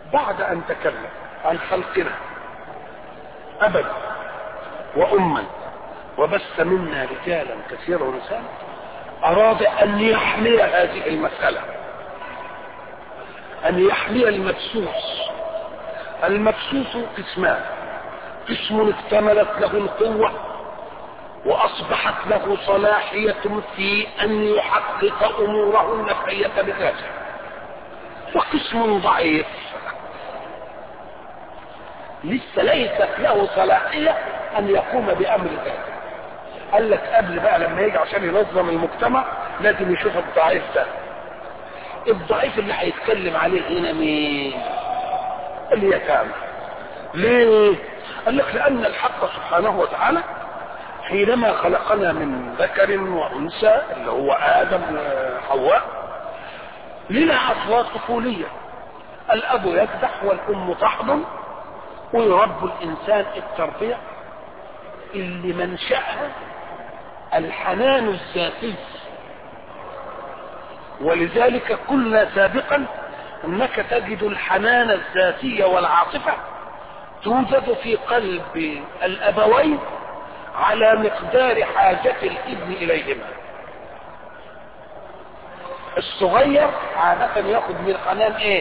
بعد ان تكلم عن خلقنا ابا واما وبث منا رجالا كثيرا ونساء اراد ان يحمي هذه المساله ان يحمي المبسوس المبسوس قسمان قسم اكتملت له القوه واصبحت له صلاحيه في ان يحقق اموره النفعيه بذاته وقسم ضعيف لسه ليست له صلاحيه ان يقوم بامر ذاته قال لك قبل بقى لما يجي عشان ينظم المجتمع لازم يشوف الضعيف ده الضعيف اللي هيتكلم عليه هنا مين اليتامى ليه قال لك لان الحق سبحانه وتعالى حينما خلقنا من ذكر وانثى اللي هو ادم وحواء لنا اصوات طفوليه الاب يكدح والام تحضن ويربي الانسان التربيه اللي منشاها الحنان الذاتي ولذلك قلنا سابقا انك تجد الحنان الذاتي والعاطفه توجد في قلب الابوين على مقدار حاجة الابن إليهما الصغير عادة ياخد من حنان ايه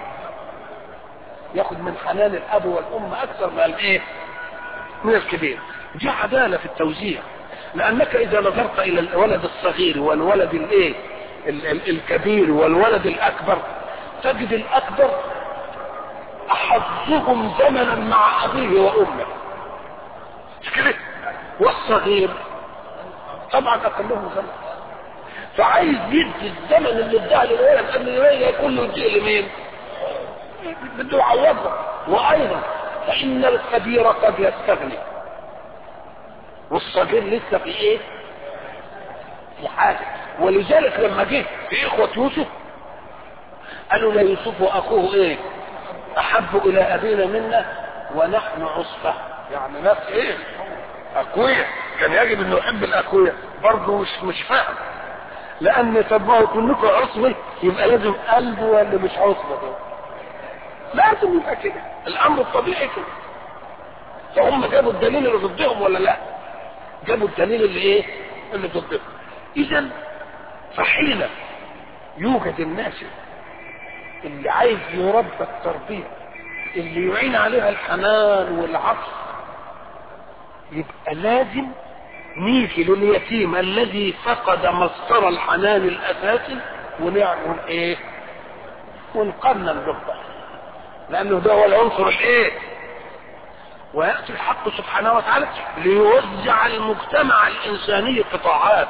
ياخد من حنان الاب والام اكثر من الايه من الكبير دي عدالة في التوزيع لانك اذا نظرت الى الولد الصغير والولد الايه ال- ال- الكبير والولد الاكبر تجد الاكبر احظهم زمنا مع ابيه وامه مش كده والصغير طبعا اقلهم زمن فعايز يدي الزمن اللي اداه للولد ان الولد يكون له يديه لمين؟ بده يعوضه وايضا فان الكبير قد يستغني والصغير لسه في ايه؟ في حاجه ولذلك لما جه في اخوه يوسف قالوا ليوسف واخوه ايه؟ احب الى ابينا منا ونحن عصبه يعني ناس ايه؟ اقوياء كان يجب انه يحب الاقوياء برضه مش مش فاهم لان طب ما هو كلكم عصبه يبقى لازم قلبه ولا مش عصبه ده لازم يبقى كده الامر الطبيعي كده فهم جابوا الدليل اللي ضدهم ولا لا جابوا الدليل اللي ايه اللي ضدهم اذا فحين يوجد الناس اللي عايز يربى التربيه اللي يعين عليها الحنان والعطف يبقى لازم نيجي لليتيم الذي فقد مصدر الحنان الاساسي ونعمل ايه ونقنن به لانه ده هو العنصر الايه وياتي الحق سبحانه وتعالى ليوزع المجتمع الانساني قطاعات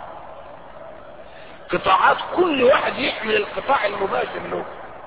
قطاعات كل واحد يحمل القطاع المباشر له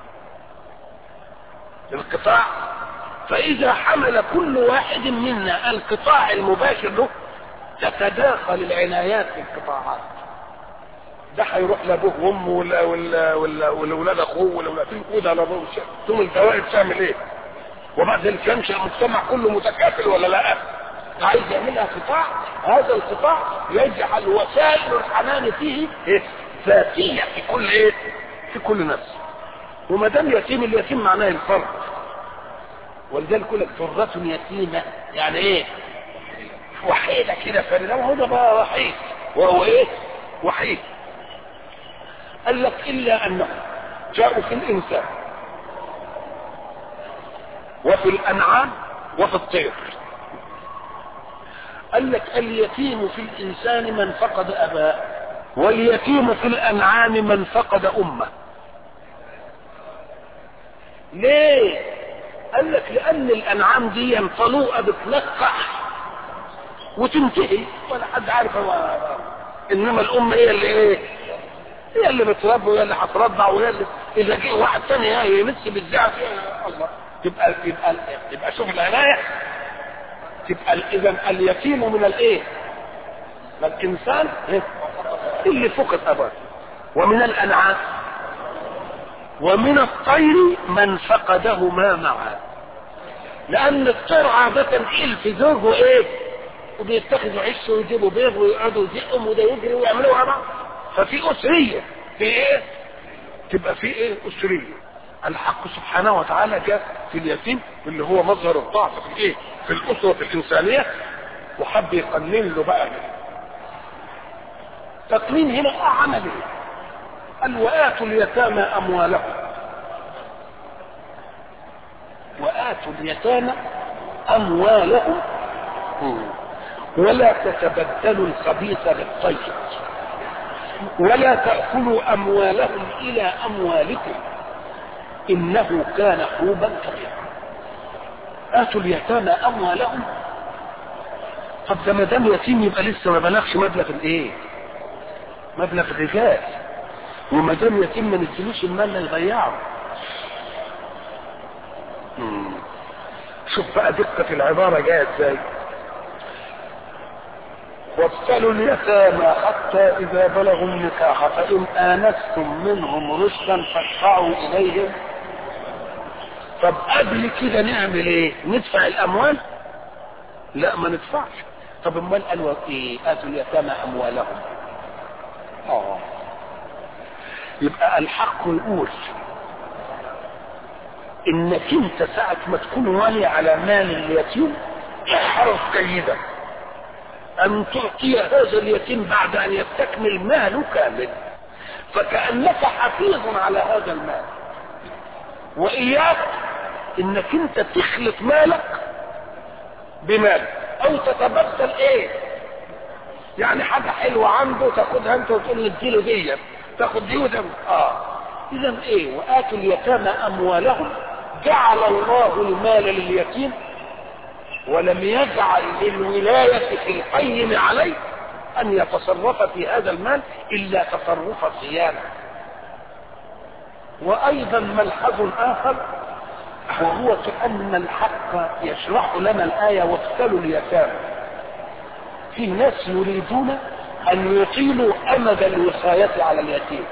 القطاع فإذا حمل كل واحد منا القطاع المباشر له تتداخل العنايات في القطاعات ده هيروح لابوه وامه ولا ولا ولا ولاولاد اخوه ولا ولا وده لابوه ثم الفوائد تعمل ايه؟ وبعد ذلك ينشا المجتمع كله متكافل ولا لا؟ عايز يعملها قطاع هذا القطاع يجعل وسائل الحنان فيه إيه؟ ذاتيه في كل ايه؟ في كل نفس وما دام يتيم اليتيم معناه الفرد ولذلك يقول لك ذرة يتيمة يعني ايه وحيدة كده فريدة وهو ده بقى وحيد وهو ايه وحيد قال لك الا انه جاءوا في الانسان وفي الانعام وفي الطير قال لك اليتيم في الانسان من فقد اباه واليتيم في الانعام من فقد امه ليه قال لك لان الانعام دي طلوقه بتلقح وتنتهي ولا حد عارف هو انما الام هي اللي ايه هي اللي بتربي وهي اللي هترضع وهي اللي اذا جه واحد ثاني يمس بالزعف الله تبقى تبقى تبقى شوف العنايه تبقى اذا اليتيم من الايه؟ من الانسان إيه؟ اللي فقد اباه ومن الانعام ومن الطير من فقدهما معا لان الطير عادة حلف زوجه ايه وبيتخذوا عش ويجيبوا بيض ويقعدوا يزقهم وده يجري ويعملوا مع بعض ففي اسرية في ايه تبقى في ايه اسرية الحق سبحانه وتعالى جاء في اليتيم اللي هو مظهر الضعف في الايه في الاسره الانسانيه وحب يقنن له بقى تقنين هنا عمل ايه قال واتوا اليتامى اموالهم واتوا اليتامى اموالهم ولا تتبدلوا الخبيث بالطيب ولا تاكلوا اموالهم الى اموالكم انه كان حوبا كبيرا اتوا اليتامى اموالهم طب ده ما دام يتيم يبقى لسه ما بلغش مبلغ الايه مبلغ الرجال وما دام يتيم ما نديلوش المال اللي يضيعه مم. شوف بقى دقة العبارة جاية ازاي وابتلوا اليتامى حتى إذا بلغوا النكاح فإن آنستم منهم رشدا فادفعوا إليهم طب قبل كده نعمل ايه؟ ندفع الأموال؟ لا ما ندفعش طب امال قالوا ايه؟ آتوا اليتامى أموالهم اه يبقى الحق يقول انك انت ساعة ما تكون والي على مال اليتيم احرص جيدا ان تعطي هذا اليتيم بعد ان يستكمل ماله كامل فكأنك حفيظ على هذا المال واياك انك انت تخلط مالك بمال او تتبدل ايه يعني حاجة حلوة عنده تاخدها انت وتقول نديله دي تاخد دي وده اه اذا ايه واتوا اليتامى اموالهم جعل الله المال لليتيم ولم يجعل للولاية في القيم عليه ان يتصرف في هذا المال الا تصرف صيانة وايضا ملحظ اخر وهو كأن الحق يشرح لنا الآية وابتلوا اليتامى في ناس يريدون أن يطيلوا أمد الوصاية على اليتيم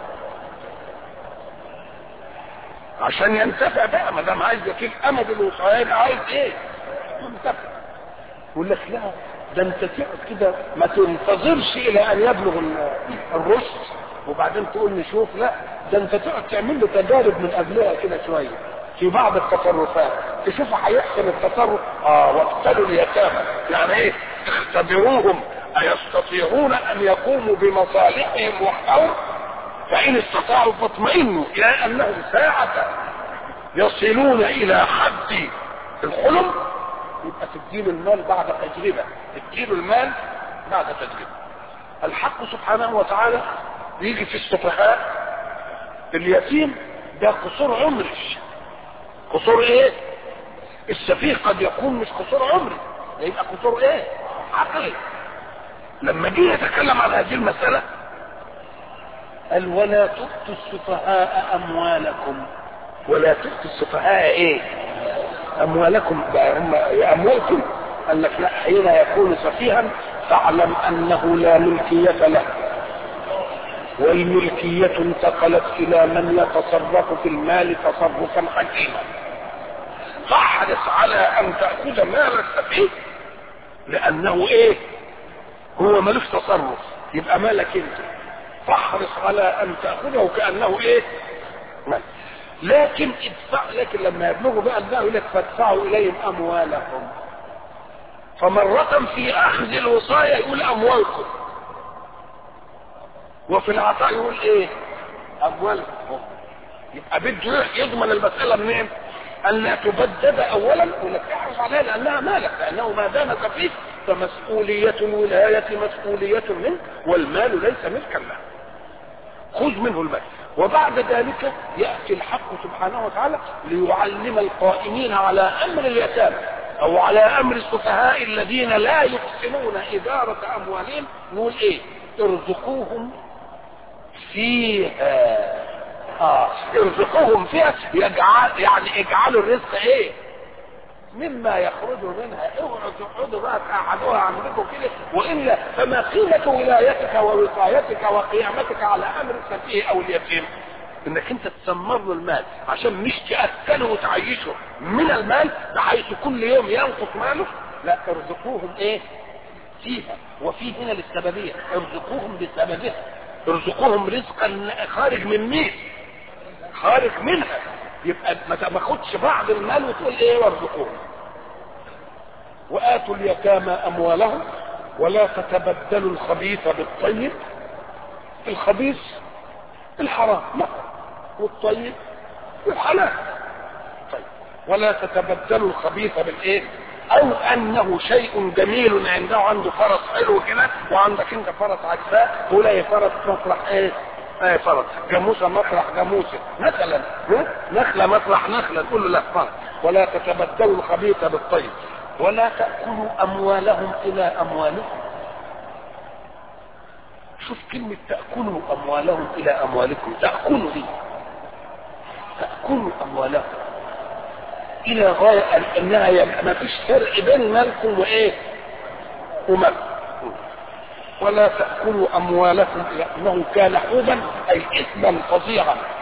عشان ينتفع بقى ما دام عايز يطيل أمد الوصاية عايز إيه؟ ينتفع يقول لك لا ده أنت تقعد كده ما تنتظرش إلى أن يبلغ الرشد وبعدين تقول نشوف لا ده أنت تقعد تعمل له تجارب من قبلها كده شوية في بعض التصرفات تشوف هيحسن التصرف اه وابتلوا اليتامى يعني ايه اختبروهم ايستطيعون ان يقوموا بمصالحهم وحدهم فان استطاعوا فاطمئنوا الى انهم ساعة يصلون الى حد الحلم يبقى تديله المال بعد تجربة تديله المال بعد تجربة الحق سبحانه وتعالى يجي في السفهاء اليتيم ده قصور عمري قصور ايه السفيه قد يكون مش قصور عمري يبقى قصور ايه عقلي لما جه يتكلم عن هذه المسألة قال ولا تؤتوا السفهاء اموالكم ولا تؤتوا السفهاء ايه اموالكم بقى هم اموالكم قال لك لا حين يكون سفيها فاعلم انه لا ملكية له والملكية انتقلت الى من يتصرف في المال تصرفا حكيما فاحرص على ان تأخذ مال السفيه لانه ايه هو ملوش تصرف يبقى مالك انت فاحرص على ان تأخذه كأنه ايه مال لكن ادفع لكن لما يبلغوا بقى الباء يقول لك فادفعوا اليهم اموالهم فمرة في اخذ الوصاية يقول اموالكم وفي العطاء يقول ايه اموالكم يبقى بده يضمن المسألة منين ان لا تبدد اولا يقول لك احرص عليها لانها مالك لانه ما دام سفيه فمسؤولية الولاية مسؤولية منه والمال ليس ملكا له خذ منه المال وبعد ذلك يأتي الحق سبحانه وتعالى ليعلم القائمين على أمر اليتامى أو على أمر السفهاء الذين لا يحسنون إدارة أموالهم نقول إيه ارزقوهم فيها آه ارزقوهم فيها يجعل يعني اجعلوا الرزق ايه مما يخرج منها اوعوا تقعدوا بقى تقعدوها عندكم كده والا فما قيمه ولايتك ووقايتك وقيامتك على امر السفيه او اليتيم انك انت تسمر له المال عشان مش تاكله وتعيشه من المال بحيث كل يوم ينقص ماله لا ارزقوهم ايه فيها وفي هنا للسببيه ارزقوهم بسببها ارزقوهم رزقا خارج من مين خارج منها يبقى ما تاخدش بعض المال وتقول ايه وارزقوهم واتوا اليتامى اموالهم ولا تتبدلوا الخبيث بالطيب الخبيث الحرام لا والطيب الحلال طيب ولا تتبدلوا الخبيث بالايه او انه شيء جميل عنده عنده فرس حلو كده وعندك انت فرس عكساه ولا فرس مطرح ايه ايه فرس جاموسه مطرح جاموسه مثلا ها؟ نخله مطرح نخله تقول له لا فرس ولا تتبدلوا الخبيث بالطيب ولا تاكلوا اموالهم الى اموالكم شوف كلمة تأكلوا أموالهم إلى أموالكم تأكلوا دي تأكلوا أموالهم إلى غاية أنها يبقى ما فيش فرق بين مالكم وإيه ومالكم ولا تأكلوا أموالكم إلى أنه كان حوبا أي إثما فظيعا